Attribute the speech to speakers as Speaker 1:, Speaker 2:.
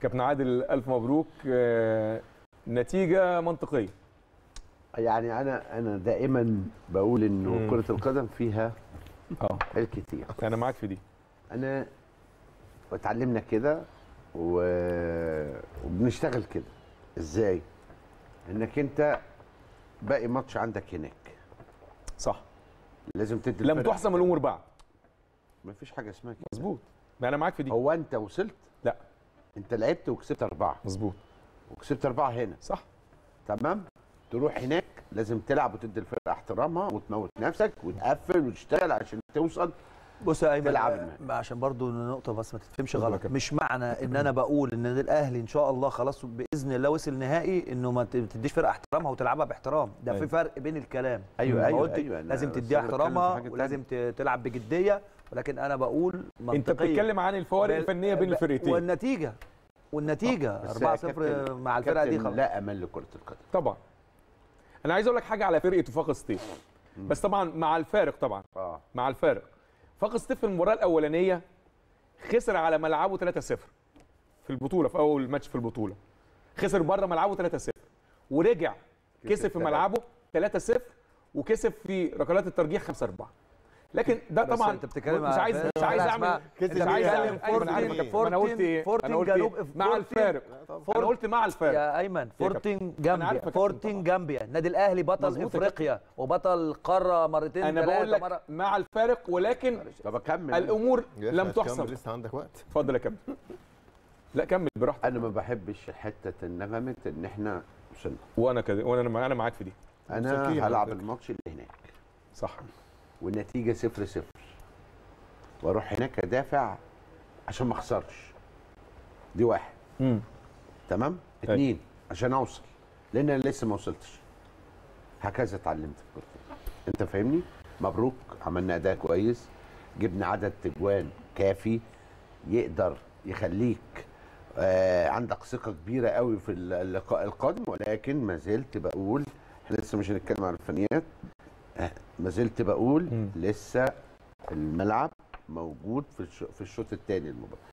Speaker 1: كابتن عادل الف مبروك آه، نتيجه منطقيه
Speaker 2: يعني انا انا دائما بقول انه
Speaker 1: مم.
Speaker 2: كره القدم فيها
Speaker 1: اه
Speaker 2: الكثير
Speaker 1: انا معاك في دي
Speaker 2: انا اتعلمنا كده و... وبنشتغل كده ازاي انك انت باقي ماتش عندك هناك
Speaker 1: صح
Speaker 2: لازم تدي
Speaker 1: لم
Speaker 2: الفرقة.
Speaker 1: تحسم الامور بعد
Speaker 2: ما فيش حاجه اسمها كده
Speaker 1: مظبوط ما انا معاك في دي
Speaker 2: هو انت وصلت
Speaker 1: لا
Speaker 2: انت لعبت وكسبت اربعه
Speaker 1: مظبوط
Speaker 2: وكسبت اربعه هنا
Speaker 1: صح
Speaker 2: تمام تروح هناك لازم تلعب وتدي الفرقه احترامها وتموت نفسك وتقفل وتشتغل عشان توصل
Speaker 3: بص يا ايمن
Speaker 2: تلعب
Speaker 3: آه،
Speaker 2: المهام.
Speaker 3: عشان برضو نقطه بس ما تتفهمش
Speaker 1: اتفضل يا
Speaker 3: غلط
Speaker 1: كابتن.
Speaker 3: مش معنى ان انا بقول ان النادي الاهلي ان شاء الله خلاص باذن الله وصل نهائي انه ما ت- تديش فرقه احترامها وتلعبها باحترام ده
Speaker 1: أيوة.
Speaker 3: في فرق بين الكلام
Speaker 2: أيوة،
Speaker 3: لما
Speaker 2: أيوة،
Speaker 3: قلت
Speaker 2: أيوة، أنا
Speaker 3: لازم
Speaker 2: بس
Speaker 3: تديها
Speaker 2: أنا بتكلم في
Speaker 3: احترامها
Speaker 2: حاجة
Speaker 3: ولازم ت- تلعب بجديه ولكن انا بقول منطقيا
Speaker 1: انت بتتكلم عن الفوارق الفنيه بين
Speaker 3: ب-
Speaker 1: الفرقتين
Speaker 3: والنتيجه والنتيجه
Speaker 2: بس
Speaker 3: 4-0
Speaker 2: يا كابتن-
Speaker 3: مع الفرقه دي
Speaker 2: كابتن
Speaker 3: خلاص
Speaker 2: لا امل لكره القدم
Speaker 1: طبعا انا عايز اقول لك حاجه على فرقه وفاق سطيف بس طبعا مع الفارق طبعا
Speaker 2: اه
Speaker 1: مع الفارق فاق سطيف في المباراه الاولانيه خسر على ملعبه 3-0 في البطوله في اول ماتش في البطوله خسر بره ملعبه 3-0 ورجع كسب في
Speaker 2: تلاتة.
Speaker 1: ملعبه 3-0 وكسب في ركلات الترجيح 5-4 لكن ده
Speaker 3: بس
Speaker 1: طبعا
Speaker 3: انت بتتكلم
Speaker 1: مش
Speaker 3: على
Speaker 1: عايز
Speaker 3: فرق
Speaker 1: مش عايز
Speaker 3: فرق
Speaker 1: اعمل
Speaker 3: اسمها-
Speaker 1: مش
Speaker 3: انت
Speaker 1: عايز
Speaker 3: بتتكلم
Speaker 1: اعمل أيوة، أنا عارف يا كابتن. ما انا قلت ايه
Speaker 3: فورتين
Speaker 1: انا قلت ايه
Speaker 3: جنوب-
Speaker 1: مع
Speaker 3: فورتين-
Speaker 1: الفارق انا قلت مع الفارق
Speaker 3: يا ايمن
Speaker 1: كابتن.
Speaker 3: فورتين
Speaker 1: أنا عارف
Speaker 3: جامبيا
Speaker 1: يا كابتن
Speaker 3: فورتين
Speaker 1: طبعا.
Speaker 3: جامبيا النادي الاهلي بطل
Speaker 1: مظبوط يا
Speaker 3: افريقيا وبطل قاره مرتين
Speaker 1: انا بقول
Speaker 3: ثلاثه
Speaker 1: لك
Speaker 3: مره
Speaker 1: مع الفارق ولكن
Speaker 2: طب اكمل
Speaker 1: الامور
Speaker 4: يا أخي
Speaker 1: لم
Speaker 4: هتكمل،
Speaker 1: تحسم
Speaker 4: لسه عندك وقت
Speaker 1: اتفضل يا كابتن لا كمل براحتك
Speaker 2: انا ما بحبش حته النغمه ان احنا وصلنا
Speaker 1: وانا كده وانا انا معاك في دي
Speaker 2: انا
Speaker 4: مساكين على
Speaker 2: هلعب
Speaker 4: فكرة.
Speaker 2: الماتش اللي هناك
Speaker 1: صح
Speaker 2: والنتيجه صفر صفر واروح هناك ادافع عشان ما اخسرش دي واحد
Speaker 1: امم
Speaker 2: تمام
Speaker 1: أيوة.
Speaker 2: اتنين عشان اوصل لان انا لسه ما وصلتش هكذا اتعلمت الكورة. انت فاهمني مبروك عملنا اداء كويس جبنا عدد تجوان كافي يقدر يخليك آه عندك ثقه كبيره قوي في اللقاء القادم ولكن ما زلت بقول احنا لسه مش هنتكلم عن الفنيات آه ما زلت بقول
Speaker 1: مم.
Speaker 2: لسه الملعب موجود في الش- في الشوط الثاني المباراه